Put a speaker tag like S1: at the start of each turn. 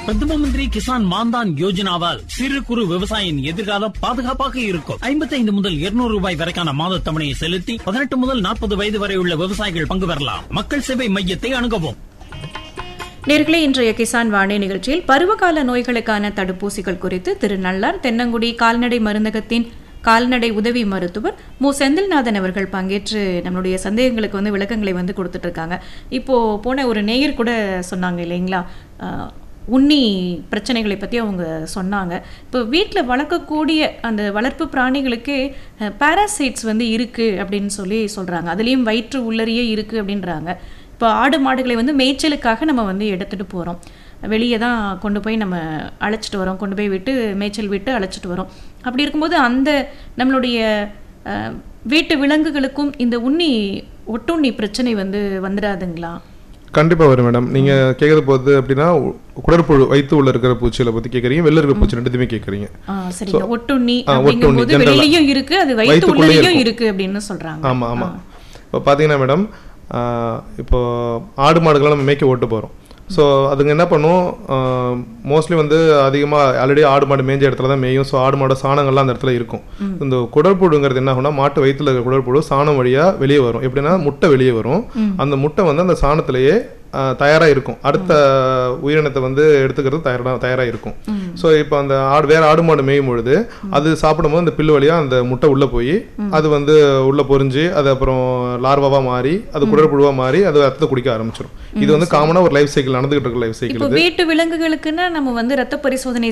S1: பிரதம மந்திரி கிசான் மான்தான் யோஜனாவால் சிறு குறு விவசாயியின் எதிர்காலம் பாதுகாப்பாக இருக்கும் ஐம்பத்தைந்து முதல் இருநூறு ரூபாய் வரைக்கான மாத தவணையை செலுத்தி பதினெட்டு முதல் நாற்பது வயது வரை உள்ள விவசாயிகள் பங்கு பெறலாம் மக்கள் சேவை மையத்தை அணுகவும்
S2: நேர்களே இன்றைய கிசான் வாணி நிகழ்ச்சியில் பருவகால நோய்களுக்கான தடுப்பூசிகள் குறித்து திரு நல்லார் தென்னங்குடி கால்நடை மருந்தகத்தின் கால்நடை உதவி மருத்துவர் மு செந்தில்நாதன் அவர்கள் பங்கேற்று நம்மளுடைய சந்தேகங்களுக்கு வந்து விளக்கங்களை வந்து கொடுத்துட்டு இருக்காங்க இப்போ போன ஒரு நேயர் கூட சொன்னாங்க இல்லைங்களா ஆஹ், உண்ணி பிரச்சனைகளை பற்றி அவங்க சொன்னாங்க இப்போ வீட்டில் வளர்க்கக்கூடிய அந்த வளர்ப்பு பிராணிகளுக்கு பாராசைட்ஸ் வந்து இருக்குது அப்படின்னு சொல்லி சொல்கிறாங்க அதுலேயும் வயிற்று உள்ளறியே இருக்குது அப்படின்றாங்க இப்போ ஆடு மாடுகளை வந்து மேய்ச்சலுக்காக நம்ம வந்து எடுத்துகிட்டு போகிறோம் வெளியே தான் கொண்டு போய் நம்ம அழைச்சிட்டு வரோம் கொண்டு போய் விட்டு மேய்ச்சல் விட்டு அழைச்சிட்டு வரோம் அப்படி இருக்கும்போது அந்த நம்மளுடைய அஹ், வீட்டு விலங்குகளுக்கும் இந்த உண்ணி ஒட்டுண்ணி பிரச்சனை வந்து வந்துடாதுங்களா
S3: கண்டிப்பா வரும் மேடம் நீங்க கேட்கறது போது அப்படின்னா உ- குடற்புழு வயிற்று உள்ள இருக்கிற பூச்சிகளை பத்தி கேக்குறீங்க வெளில இருக்கிற பூச்சி ரெண்டுத்தையுமே கேக்குறீங்க
S2: ஆ, சரிங்க ஒட்டுண்ணி
S3: ஆ,
S2: அப்படிங்கும்போது
S3: ஒட்டுண்ணி, general ஆ.
S2: வெளியிலயும் இருக்கு அது வயிற்று
S3: வயித்துக்குள்ளேயே
S2: உள்ளேயும்
S3: இருக்கும்.
S2: இருக்கு அப்படின்னு சொல்றாங்க
S3: ஆமா ஆமா இப்போ பாத்தீங்கன்னா மேடம் இப்போ ஆடு மாடுகளை நம்ம மேய்க்க ஓட்டு போறோம் ஸோ அதுங்க என்ன பண்ணும் மோஸ்ட்லி வந்து அதிகமாக ஆல்ரெடி ஆடு மாடு மேய்ஞ்ச இடத்துல தான் மேயும் ஸோ ஆடு மாடு சாணங்கள்லாம் அந்த இடத்துல இருக்கும் இந்த குடற்புழுங்கிறது என்ன ஆகும்னா மாட்டு வயித்துல இருக்கிற குடற்புழு சாணம் வழியாக வெளியே வரும் எப்படின்னா முட்டை வெளியே வரும் அந்த முட்டை வந்து அந்த சாணத்திலேயே தயாராக இருக்கும் அடுத்த உயிரினத்தை வந்து எடுத்துக்கிறது தயாரா தயாராக இருக்கும் ஸோ இப்போ அந்த ஆடு வேற ஆடு மாடு மேயும் பொழுது அது சாப்பிடும்போது அந்த பில்லு வழியாக அந்த முட்டை உள்ளே போய் அது வந்து உள்ளே பொரிஞ்சு அது அப்புறம் லார்வாவாக மாறி அது குடற்புழுவாக மாறி அது ரத்தத்தை குடிக்க ஆரம்பிச்சிடும் இது வந்து காமனாக ஒரு லைஃப் சைக்கிள் நடந்துகிட்டு இருக்க லைஃப் சைக்கிள்
S2: இப்போ வீட்டு விலங்குகளுக்குன்னா நம்ம வந்து ரத்த பரிசோதனை